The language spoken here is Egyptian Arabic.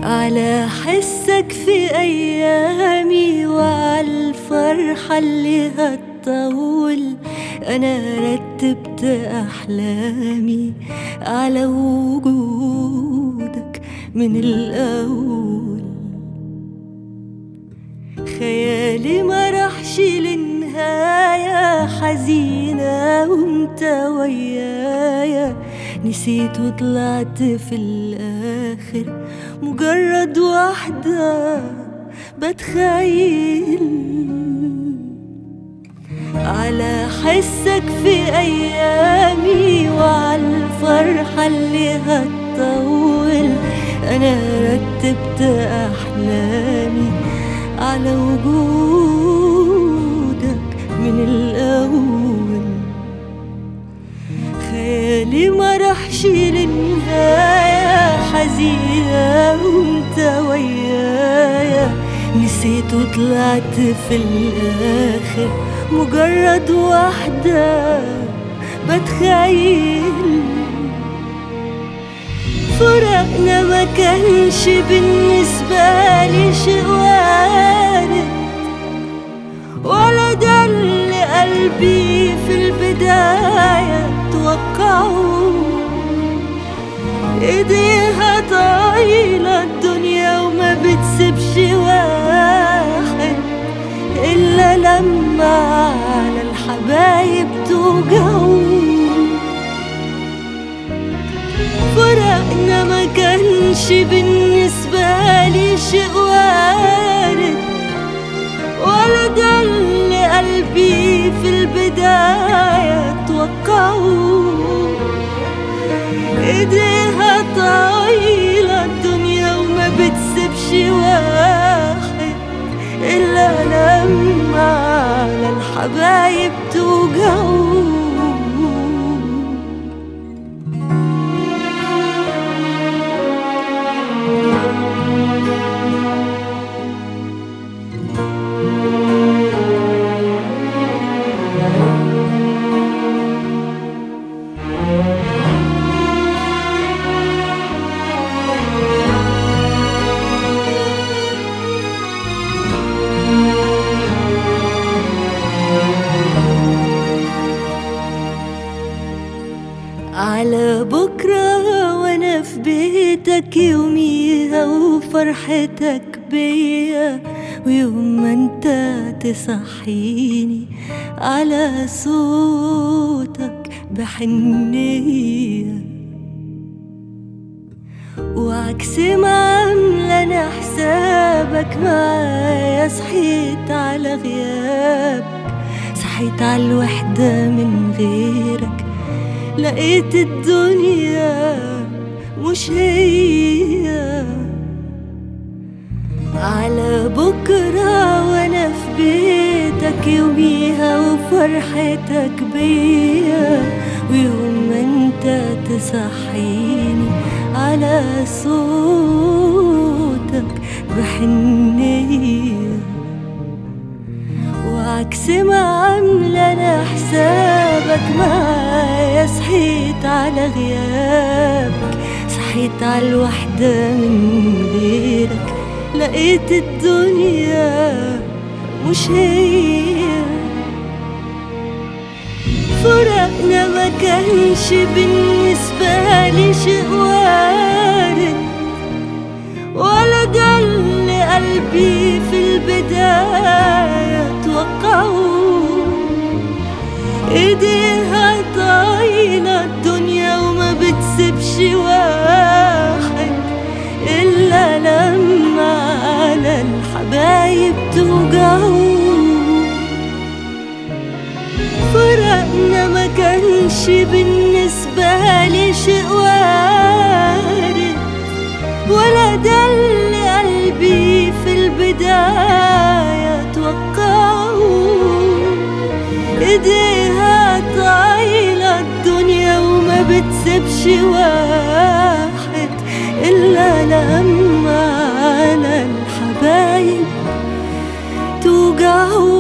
على حسك في أيامي وعلى الفرحة اللي هتطول أنا رتبت أحلامي على وجودك من الأول خيالي ما راحش للنهاية حزينة وانت ويايا نسيت وطلعت في الآخر مجرد واحدة بتخيل على حسك في أيامي وعلى الفرحة اللي هتطول أنا رتبت أحلامي على وجودك من الأول خيالي ما راحش للنهاية حزينة وانت ويايا نسيت وطلعت في الآخر مجرد واحدة بتخيل فرقنا ما كانش بالنسبة لي شيء وارد ولا ده اللي قلبي في البداية توقعه ايديها طايلة الدنيا وما بتسيبش واحد إلا لما على الحبايب توجعه فرقنا ما كانش بالنسبة لي شيء وارد ولا ده اللي قلبي في البداية توقعه ايديها طايلة الدنيا وما بتسيبش واحد إلا لما على الحبايب توجعه على بكرة وانا في بيتك يوميها وفرحتك بيا ويوم ما انت تصحيني على صوتك بحنية وعكس ما عاملة انا حسابك معايا صحيت على غيابك صحيت على الوحدة من غيرك لقيت الدنيا مش هي على بكرة وانا في بيتك يوميها وفرحتك بيا ويوم ما انت تصحيني على صوتك بحنية وعكس ما عاملة انا حسابك معايا صحيت على غيابك صحيت على الوحدة من غيرك لقيت الدنيا مش هي فرقنا ما كانش بالنسبة لي شيء وارد ولا ده اللي قلبي في البداية توقعه ايديها طايلة الدنيا وما بتسيبش واحد إلا لما على الحبايب توجعه فرقنا ما كانش بالنسبة لي شيء وارد ولا ده اللي قلبي في البداية توقعه ايديها طايلة الدنيا وما بتسيبش واحد إلا لما على الحبايب توجعه